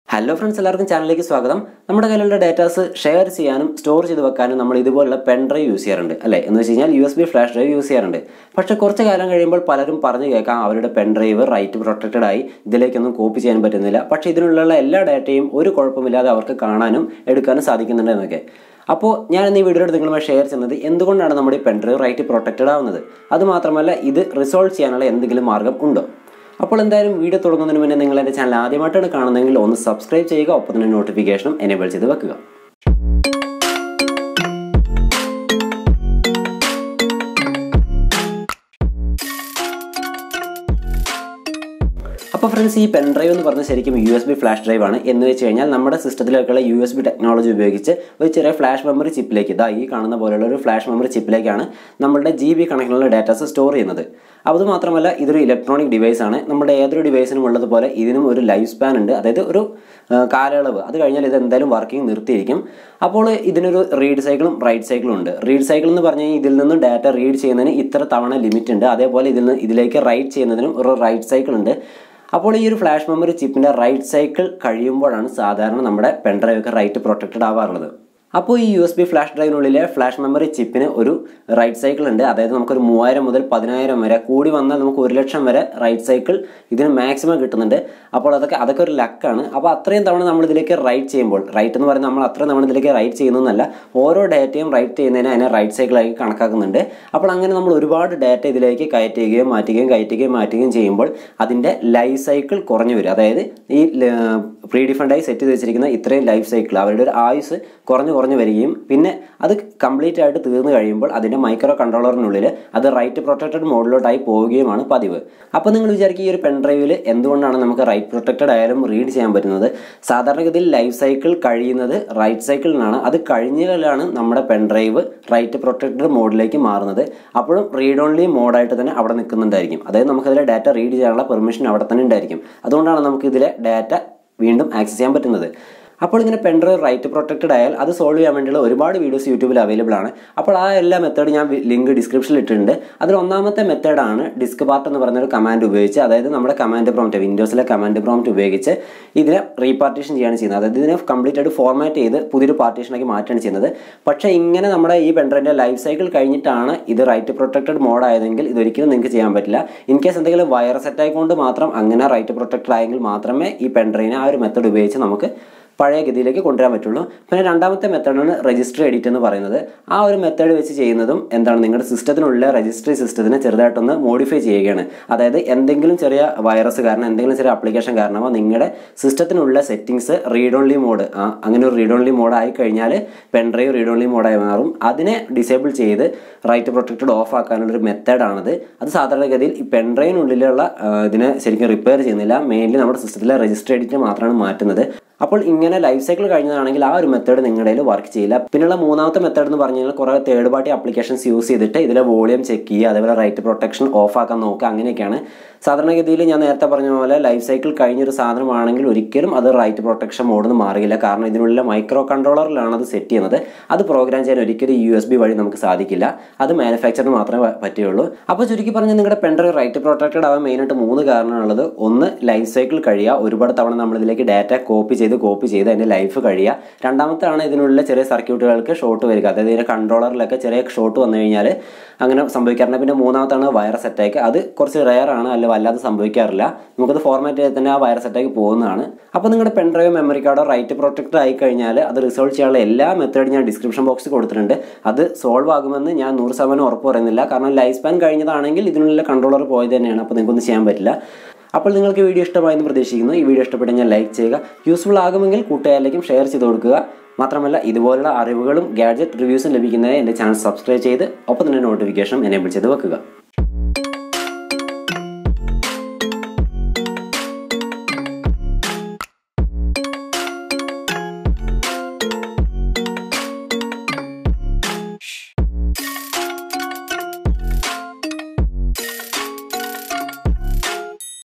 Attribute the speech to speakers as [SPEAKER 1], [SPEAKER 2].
[SPEAKER 1] hello friends എല്ലാവർക്കും ചാനലിലേക്ക് സ്വാഗതം നമ്മുടെ കയ്യിലുള്ള ഡേറ്റാസ് ഷെയർ ചെയ്യാനും സ്റ്റോർ ചെയ്ത് വെക്കാനും നമ്മൾ ഇതുപോലുള്ള പെൻ ഡ്രൈവ് യൂസ് ചെയ്യാറുണ്ട് അല്ലേ എന്ന് വെച്ച് കഴിഞ്ഞാൽ U S B flash drive use ചെയ്യാറുണ്ട് പക്ഷേ കുറച്ച് കാലം കഴിയുമ്പോൾ പലരും പറഞ്ഞു കേൾക്കാം അവരുടെ പെൻ ഡ്രൈവ് റൈറ്റ് പ്രൊട്ടക്റ്റഡ് ആയി ഇതിലേക്കൊന്നും കോപ്പി ചെയ്യാൻ പറ്റുന്നില്ല പക്ഷേ ഇതിനുള്ള എല്ലാ ഡാറ്റയും ഒരു കുഴപ്പമില്ലാതെ അവർക്ക് കാണാനും എടുക്കാനും സാധിക്കുന്നുണ്ട് എന്നൊക്കെ അപ്പോൾ ഞാൻ ഇന്ന് ഈ വീഡിയോയുടെ നിങ്ങളുമായി ഷെയർ ചെയ്യുന്നത് എന്തുകൊണ്ടാണ് നമ്മുടെ ഈ പെൻ ഡ്രൈവ് റൈറ്റ് പ്രൊട്ടക്റ്റഡ് ആവുന്നത് അതുമാത്രമല്ല ഇത് റിസോൾവ് ചെയ്യാനുള്ള എന്തെങ്കിലും മാർഗം ഉണ്ടോ അപ്പോൾ എന്തായാലും വീഡിയോ തുടങ്ങുന്നതിന് മുന്നേ നിങ്ങൾ എൻ്റെ ചാനൽ ആദ്യമായിട്ടാണ് കാണുന്നതെങ്കിൽ ഒന്ന് സബ്സ്ക്രൈബ് ചെയ്യുക ഒപ്പം തന്നെ നോട്ടിഫിക്കേഷനും എനേബിൾ ചെയ്ത് വെക്കുക അപ്പോൾ ഫ്രണ്ട്സ് ഈ പെൻ ഡ്രൈവ് എന്ന് പറഞ്ഞാൽ ശരിക്കും U S B flash drive ആണ് എന്ന് വെച്ച് കഴിഞ്ഞാൽ നമ്മുടെ സിസ്റ്റത്തിലേക്കുള്ള യു എസ് ബി ടെക്നോളജി ഉപയോഗിച്ച് ഒരു ചെറിയ ഫ്ലാഷ് മെമ്മറി ചിപ്പിലേക്ക് ഇതാ ഈ കാണുന്ന പോലെയുള്ള ഒരു ഫ്ലാഷ് മെമ്മറി ചിപ്പിലേക്കാണ് നമ്മുടെ ജി ബി കണക്കിനുള്ള ഡാറ്റാസ് സ്റ്റോർ ചെയ്യുന്നത് അത് മാത്രമല്ല ഇതൊരു ഇലക്ട്രോണിക് ഡിവൈസ് ആണ് നമ്മുടെ ഏതൊരു ഡിവൈസിനും ഉള്ളതുപോലെ ഇതിനും ഒരു ലൈഫ് സ്പാൻ ഉണ്ട് അതായത് ഒരു കാലയളവ് അത് കഴിഞ്ഞാൽ ഇത് എന്തായാലും വർക്കിംഗ് നിർത്തിയിരിക്കും അപ്പോൾ ഇതിനൊരു റീഡ് സൈക്കിളും റൈറ്റ് സൈക്കിളും ഉണ്ട് റീഡ് സൈക്കിൾ എന്ന് പറഞ്ഞു കഴിഞ്ഞാൽ ഇതിൽ നിന്ന് ഡാറ്റ റീഡ് ചെയ്യുന്നതിന് ഇത്ര തവണ ലിമിറ്റ് ഉണ്ട് അതേപോലെ ഇതിൽ നിന്ന് ഇതിലേക്ക് റൈറ്റ് ചെയ്യുന്നതിനും ഒരു റൈറ്റ് സൈക്കിൾ ഉണ്ട് അപ്പോൾ ഈ ഒരു ഫ്ലാഷ് മെമ്മറി ചിപ്പിൻ്റെ റൈറ്റ് സൈക്കിൾ കഴിയുമ്പോഴാണ് സാധാരണ നമ്മുടെ പെൻഡ്രൈവ് ഒക്കെ റൈറ്റ് പ്രൊട്ടക്റ്റഡ് ആവാറുള്ളത് അപ്പോൾ ഈ യു എസ് ബി ഫ്ലാഷ് ഡ്രൈവിനുള്ളിലെ ഫ്ലാഷ് മെമ്മറി ചിപ്പിന് ഒരു റൈറ്റ് സൈക്കിൾ ഉണ്ട് അതായത് നമുക്കൊരു മൂവായിരം മുതൽ പതിനായിരം വരെ കൂടി വന്നാൽ നമുക്ക് ഒരു ലക്ഷം വരെ റൈറ്റ് സൈക്കിൾ ഇതിന് മാക്സിമം കിട്ടുന്നുണ്ട് അപ്പോൾ അതൊക്കെ അതൊക്കെ ഒരു ലക്കാണ് അപ്പോൾ അത്രയും തവണ നമ്മൾ ഇതിലേക്ക് റൈറ്റ് ചെയ്യുമ്പോൾ റൈറ്റ് എന്ന് പറയുന്നത് നമ്മൾ അത്രയും തവണ ഇതിലേക്ക് റൈറ്റ് ചെയ്യുന്നതല്ല ഓരോ ഡാറ്റയും റൈറ്റ് ചെയ്യുന്നതിന് അതിനെ റൈറ്റ് സൈക്കിളായി കണക്കാക്കുന്നുണ്ട് അപ്പോൾ അങ്ങനെ നമ്മൾ ഒരുപാട് ഡാറ്റ ഇതിലേക്ക് കയറ്റുകയും മാറ്റുകയും കയറ്റുകയും മാറ്റുകയും ചെയ്യുമ്പോൾ അതിൻ്റെ ലൈഫ് സൈക്കിൾ കുറഞ്ഞു വരും അതായത് ഈ പ്രീ ഡിഫൈൻഡായി സെറ്റ് ചെയ്ത് വെച്ചിരിക്കുന്ന ഇത്രയും ലൈഫ് സൈക്കിൾ അവരുടെ ഒരു ആയുസ് കുറഞ്ഞു കുറഞ്ഞു വരികയും പിന്നെ അത് കംപ്ലീറ്റ് ആയിട്ട് തീർന്നു കഴിയുമ്പോൾ അതിൻ്റെ മൈക്രോ കൺട്രോളറിനുള്ളിൽ അത് റൈറ്റ് പ്രൊട്ടക്റ്റഡ് മോഡിലോട്ടായി പോവുകയുമാണ് പതിവ് അപ്പോൾ നിങ്ങൾ വിചാരിക്കുക ഈ ഒരു പെൻ ഡ്രൈവിൽ എന്തുകൊണ്ടാണ് നമുക്ക് റൈറ്റ് പ്രൊട്ടക്റ്റഡ് ആയാലും റീഡ് ചെയ്യാൻ പറ്റുന്നത് സാധാരണഗതിയിൽ ലൈഫ് സൈക്കിൾ കഴിയുന്നത് റൈറ്റ് സൈക്കിളിനാണ് അത് കഴിഞ്ഞാലാണ് നമ്മുടെ പെൻ ഡ്രൈവ് റൈറ്റ് പ്രൊട്ടക്റ്റഡ് മോഡിലേക്ക് മാറുന്നത് അപ്പോഴും റീഡ് ഓൺലി മോഡായിട്ട് തന്നെ അവിടെ നിൽക്കുന്നുണ്ടായിരിക്കും അതായത് നമുക്കതിലെ ഡാറ്റ റീഡ് ചെയ്യാനുള്ള പെർമിഷൻ അവിടെ തന്നെ ഉണ്ടായിരിക്കും അതുകൊണ്ടാണ് നമുക്ക് ഇതിലെ ഡാറ്റ വീണ്ടും ആക്സസ് ചെയ്യാൻ പറ്റുന്നത് അപ്പോൾ ഇങ്ങനെ പെൻഡ്രൈവ് റൈറ്റ് പ്രൊട്ടക്റ്റഡ് ആയാൽ അത് സോൾവ് ചെയ്യാൻ വേണ്ടിയുള്ള ഒരുപാട് വീഡിയോസ് യൂട്യൂബിൽ അവൈലബിൾ ആണ് അപ്പോൾ ആ എല്ലാ മെത്തേഡ് ഞാൻ ലിങ്ക് ഡിസ്ക്രിപ്ഷനിൽ ഇട്ടിട്ടുണ്ട് അതിൽ ഒന്നാമത്തെ മെത്തേഡാണ് ഡിസ്ക് പാർട്ട് എന്ന് പറയുന്ന ഒരു കമാൻഡ് ഉപയോഗിച്ച് അതായത് നമ്മുടെ കമാൻഡ് പ്രോംപ്റ്റ് വിൻഡോസിലെ കമാൻഡ് പ്രോംപ്റ്റ് ഉപയോഗിച്ച് ഇതിനെ റീപാർട്ടീഷൻ ചെയ്യാണ് ചെയ്യുന്നത് അതായത് ഇതിനെ കംപ്ലീറ്റ് ആയിട്ട് ഫോർമാറ്റ് ചെയ്ത് പുതിയൊരു പാർട്ടീഷനാക്കി മാറ്റുകയാണ് ചെയ്യുന്നത് പക്ഷേ ഇങ്ങനെ നമ്മുടെ ഈ പെൻഡ്രൈവിൻ്റെ ലൈഫ് സൈക്കിൾ കഴിഞ്ഞിട്ടാണ് ഇത് റൈറ്റ് പ്രൊട്ടക്റ്റഡ് മോഡ് ആയതെങ്കിൽ ഇതൊരിക്കലും നിങ്ങൾക്ക് ചെയ്യാൻ പറ്റില്ല ഇൻ കേസ് എന്തെങ്കിലും വൈറസ് അറ്റാക്ക് കൊണ്ട് മാത്രം അങ്ങനെ റൈറ്റ് പ്രൊട്ടക്റ്റഡ് ആയെങ്കിൽ മാത്രമേ ഈ പെൻഡ്രൈവിനെ ആ ഒരു മെത്തേഡ് ഉപയോഗിച്ച് നമുക്ക് പഴയ ഗതിയിലേക്ക് കൊണ്ടുവരാൻ പറ്റുള്ളൂ പിന്നെ രണ്ടാമത്തെ മെത്തേഡാണ് രജിസ്റ്റർ എഡിറ്റ് എന്ന് പറയുന്നത് ആ ഒരു മെത്തേഡ് വെച്ച് ചെയ്യുന്നതും എന്താണ് നിങ്ങളുടെ സിസ്റ്റത്തിനുള്ള രജിസ്ട്രി സിസ്റ്റത്തിനെ ചെറുതായിട്ടൊന്ന് മോഡിഫൈ ചെയ്യുകയാണ് അതായത് എന്തെങ്കിലും ചെറിയ വൈറസ് കാരണം എന്തെങ്കിലും ചെറിയ ആപ്ലിക്കേഷൻ കാരണമോ നിങ്ങളുടെ സിസ്റ്റത്തിനുള്ള സെറ്റിങ്സ് റീഡ് ഓൺലി മോഡ് അങ്ങനെ ഒരു റീഡ് ഓൺലി മോഡ് ആയി കഴിഞ്ഞാൽ പെൻഡ്രൈവ് റീഡ് ഓൺലി മോഡായി മാറും അതിനെ ഡിസേബിൾ ചെയ്ത് റൈറ്റ് പ്രൊട്ടക്റ്റഡ് ഓഫ് ആക്കാനുള്ള ഒരു മെത്തേഡാണത് അത് സാധാരണഗതിയിൽ ഈ പെൻഡ്രൈവിനുള്ളിലുള്ള ഇതിനെ ശരിക്കും റിപ്പയർ ചെയ്യുന്നില്ല മെയിൻലി നമ്മുടെ സിസ്റ്റത്തിലെ രജിസ്റ്റർ എഡിറ്റ് മാത്രമാണ് മാറ്റുന്നത് അപ്പോൾ ഇങ്ങനെ ലൈഫ് സൈക്കിൾ കഴിഞ്ഞതാണെങ്കിൽ ആ ഒരു മെത്തേഡ് നിങ്ങളുടെ കയ്യിൽ വർക്ക് ചെയ്യില്ല പിന്നെയുള്ള മൂന്നാമത്തെ മെത്തേഡ് എന്ന് പറഞ്ഞു കഴിഞ്ഞാൽ കുറേ തേർഡ് പാർട്ടി ആപ്ലിക്കേഷൻസ് യൂസ് ചെയ്തിട്ട് ഇതിലെ വോളിയം ചെക്ക് ചെയ്യുക അതേപോലെ റൈറ്റ് പ്രൊട്ടക്ഷൻ ഓഫ് ആക്കാൻ നോക്കുക അങ്ങനെയൊക്കെയാണ് സാധാരണഗതിയിൽ ഞാൻ നേരത്തെ പറഞ്ഞ പോലെ ലൈഫ് സൈക്കിൾ കഴിഞ്ഞൊരു സാധനമാണെങ്കിൽ ഒരിക്കലും അത് റൈറ്റ് പ്രൊട്ടക്ഷൻ മോഡിൽ മാറില്ല കാരണം ഇതിനുള്ള മൈക്രോ കൺട്രോളറിലാണ് അത് സെറ്റ് ചെയ്യുന്നത് അത് പ്രോഗ്രാം ചെയ്യാൻ ഒരിക്കലും യു എസ് ബി വഴി നമുക്ക് സാധിക്കില്ല അത് മാനുഫാക്ചറിന് മാത്രമേ പറ്റുകയുള്ളൂ അപ്പോൾ ചുരുക്കി പറഞ്ഞാൽ നിങ്ങളുടെ പെൻഡ്രൈവ് റൈറ്റ് പ്രൊട്ടക്റ്റഡ് ആവാൻ മെയിനായിട്ട് മൂന്ന് കാരണമുള്ളത് ഒന്ന് ലൈഫ് സൈക്കിൾ കഴിയുക ഒരുപാട് തവണ നമ്മൾ ഇതിലേക്ക് ഡാറ്റ കോപ്പി ചെയ്ത് കോപ്പി ചെയ്ത് അതിൻ്റെ ലൈഫ് കഴിയുക രണ്ടാമത്താണ് ഇതിനുള്ള ചെറിയ സർക്യൂട്ടുകൾക്ക് ഷോർട്ട് വരിക അതായത് ഇതിൻ്റെ കൺട്രോളറിലൊക്കെ ചെറിയ ഷോർട്ട് വന്നു കഴിഞ്ഞാൽ അങ്ങനെ സംഭവിക്കാറുണ്ട് പിന്നെ മൂന്നാമത്താണ് വൈറസ് അറ്റാക്ക് അത് കുറച്ച് റെയർ ആണ് അല്ല വല്ലാതെ സംഭവിക്കാറില്ല നമുക്കത് ഫോർമാറ്റ് ചെയ്ത് തന്നെ ആ വൈറസ് അറ്റാക്ക് പോകുന്നതാണ് അപ്പോൾ നിങ്ങളുടെ പെൻഡ്രൈവ് മെമ്മറി കാർഡോ റൈറ്റ് പ്രൊട്ടക്റ്റഡ് ആയി കഴിഞ്ഞാൽ അത് റിസോൾവ് ചെയ്യാനുള്ള എല്ലാ മെത്തേഡും ഞാൻ ഡിസ്ക്രിപ്ഷൻ ബോക്സിൽ കൊടുത്തിട്ടുണ്ട് അത് സോൾവ് ആകുമെന്ന് ഞാൻ നൂറ് ശതമാനം ഉറപ്പ് പറയുന്നില്ല കാരണം ലൈഫ് സ്പാൻ കഴിഞ്ഞതാണെങ്കിൽ ഇതിനുള്ള കൺട്രോളർ പോയത് തന്നെയാണ് അപ്പോൾ നിങ്ങൾക്കൊന്നും ചെയ്യാൻ പറ്റില്ല അപ്പോൾ നിങ്ങൾക്ക് വീഡിയോ ഇഷ്ടമായെന്ന് പ്രതീക്ഷിക്കുന്നു ഈ വീഡിയോ ഇഷ്ടപ്പെട്ടെങ്കിൽ ലൈക്ക് ചെയ്യുക യൂസ്ഫുൾ ആകുമെങ്കിൽ കൂട്ടുകാരിലേക്കും ഷെയർ ചെയ്ത് കൊടുക്കുക മാത്രമല്ല ഇതുപോലുള്ള അറിവുകളും ഗാഡ്ജറ്റ് റിവ്യൂസും ലഭിക്കുന്നതിന് എൻ്റെ ചാനൽ സബ്സ്ക്രൈബ് ചെയ്ത് ഒപ്പം തന്നെ നോട്ടിഫിക്കേഷൻ എനേബിൾ ചെയ്ത് വെക്കുക